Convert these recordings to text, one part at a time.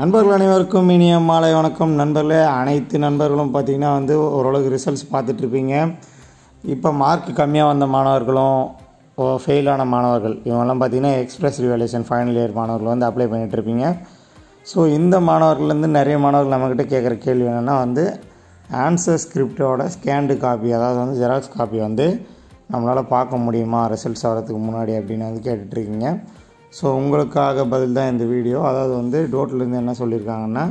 நண்பர்கள் அனைவருக்கும் இனிய மாலை வணக்கம் நண்பர்களே அனைத்து நண்பர்களும் பார்த்திங்கன்னா வந்து ஓரளவுக்கு ரிசல்ட்ஸ் பார்த்துட்ருப்பீங்க இப்போ மார்க் கம்மியாக வந்த மாணவர்களும் ஃபெயிலான மாணவர்கள் இவங்கெல்லாம் பார்த்திங்கன்னா எக்ஸ்பிரஸ் ரிவாலேஷன் ஃபைனல் இயர் மாணவர்கள் வந்து அப்ளை பண்ணிகிட்ருப்பீங்க ஸோ இந்த மாணவர்கள்லேருந்து நிறைய மாணவர்கள் நம்மக்கிட்ட கேட்குற கேள்வி என்னென்னா வந்து ஆன்சர் ஸ்கிரிப்டோட ஸ்கேண்டு காப்பி அதாவது வந்து ஜெராக்ஸ் காப்பி வந்து நம்மளால் பார்க்க முடியுமா ரிசல்ட்ஸ் வரதுக்கு முன்னாடி அப்படின்னு வந்து கேட்டுட்ருக்கீங்க ஸோ உங்களுக்காக பதில் தான் இந்த வீடியோ அதாவது வந்து டோட்டலேருந்து என்ன சொல்லியிருக்காங்கன்னா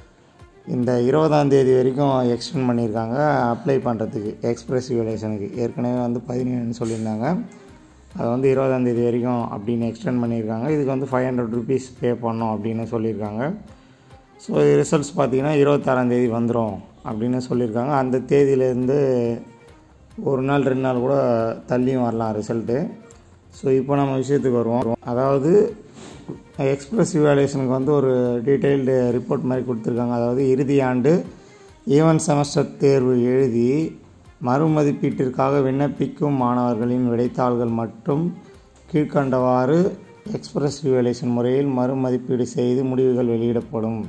இந்த இருபதாம் தேதி வரைக்கும் எக்ஸ்டெண்ட் பண்ணியிருக்காங்க அப்ளை பண்ணுறதுக்கு எக்ஸ்பிரஸ் ரிவலேஷனுக்கு ஏற்கனவே வந்து பதினேழுன்னு சொல்லியிருந்தாங்க அதை வந்து இருபதாம் தேதி வரைக்கும் அப்படின்னு எக்ஸ்டெண்ட் பண்ணியிருக்காங்க இதுக்கு வந்து ஃபைவ் ஹண்ட்ரட் ருபீஸ் பே பண்ணோம் அப்படின்னு சொல்லியிருக்காங்க ஸோ ரிசல்ட்ஸ் பார்த்திங்கன்னா இருபத்தாறாம் தேதி வந்துடும் அப்படின்னு சொல்லியிருக்காங்க அந்த தேதியிலேருந்து ஒரு நாள் ரெண்டு நாள் கூட தள்ளியும் வரலாம் ரிசல்ட்டு ஸோ இப்போ நம்ம விஷயத்துக்கு வருவோம் அதாவது எக்ஸ்பிரஸ் இவாலுவேஷனுக்கு வந்து ஒரு டீட்டெயில்டு ரிப்போர்ட் மாதிரி கொடுத்துருக்காங்க அதாவது இறுதி ஆண்டு ஈவன் செமஸ்டர் தேர்வு எழுதி மறுமதிப்பீட்டிற்காக விண்ணப்பிக்கும் மாணவர்களின் விடைத்தாள்கள் மட்டும் கீழ்கண்டவாறு எக்ஸ்பிரஸ் ரிவலேஷன் முறையில் மறுமதிப்பீடு செய்து முடிவுகள் வெளியிடப்படும்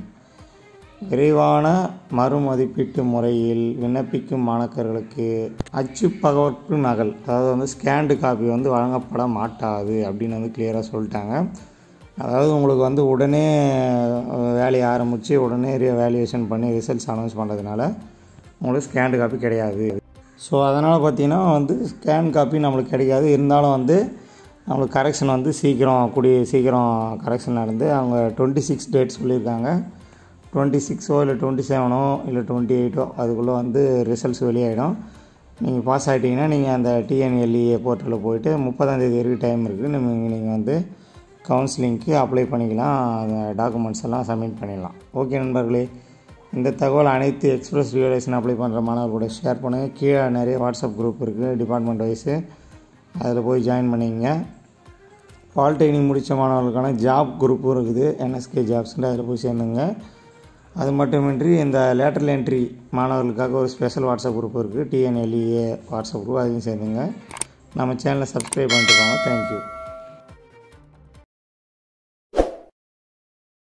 விரைவான மறுமதிப்பீட்டு முறையில் விண்ணப்பிக்கும் மாணக்கர்களுக்கு அச்சு பகவற்கு நகல் அதாவது வந்து ஸ்கேண்டு காப்பி வந்து வழங்கப்பட மாட்டாது அப்படின்னு வந்து கிளியராக சொல்லிட்டாங்க அதாவது உங்களுக்கு வந்து உடனே வேலையை ஆரம்பித்து உடனே வேல்யூவேஷன் பண்ணி ரிசல்ட்ஸ் அனௌன்ஸ் பண்ணுறதுனால உங்களுக்கு ஸ்கேண்டு காப்பி கிடையாது ஸோ அதனால் பார்த்திங்கன்னா வந்து ஸ்கேன் காப்பி நம்மளுக்கு கிடைக்காது இருந்தாலும் வந்து நம்மளுக்கு கரெக்ஷன் வந்து சீக்கிரம் கூடிய சீக்கிரம் கரெக்ஷன் நடந்து அவங்க டுவெண்ட்டி சிக்ஸ் டேட் சொல்லியிருக்காங்க டுவெண்ட்டி சிக்ஸோ இல்லை டுவெண்ட்டி செவனோ இல்லை டுவெண்ட்டி எயிட்டோ அதுக்குள்ளே வந்து ரிசல்ட்ஸ் வெளியாகிடும் நீங்கள் பாஸ் ஆகிட்டிங்கன்னா நீங்கள் அந்த டிஎன்எல்இஏ போர்ட்டலில் போயிட்டு முப்பதாந்தேதி வரைக்கும் டைம் இருக்குது நீங்கள் நீங்கள் வந்து கவுன்சிலிங்க்கு அப்ளை பண்ணிக்கலாம் அந்த டாக்குமெண்ட்ஸ் எல்லாம் சப்மிட் பண்ணிடலாம் ஓகே நண்பர்களே இந்த தகவல் அனைத்து எக்ஸ்பிரஸ் ரிவலேஷன் அப்ளை பண்ணுற மாணவர்களோட ஷேர் பண்ணுங்கள் கீழே நிறைய வாட்ஸ்அப் குரூப் இருக்குது டிபார்ட்மெண்ட் வைஸு அதில் போய் ஜாயின் பண்ணிங்க பாலிடெக்னிக் முடித்த மாணவர்களுக்கான ஜாப் குரூப்பும் இருக்குது என்எஸ்கே ஜாப்ஸ்ன்ட்டு அதில் போய் சேர்ந்துங்க அது மட்டுமின்றி இந்த லேட்டரல் என்ட்ரி மாணவர்களுக்காக ஒரு ஸ்பெஷல் வாட்ஸ்அப் குரூப் இருக்குது டிஎன்எல்இஏ வாட்ஸ்அப் குரூப் அதையும் சேர்ந்துங்க நம்ம சேனலை சப்ஸ்கிரைப் பண்ணிட்டு போங்க தேங்க்யூ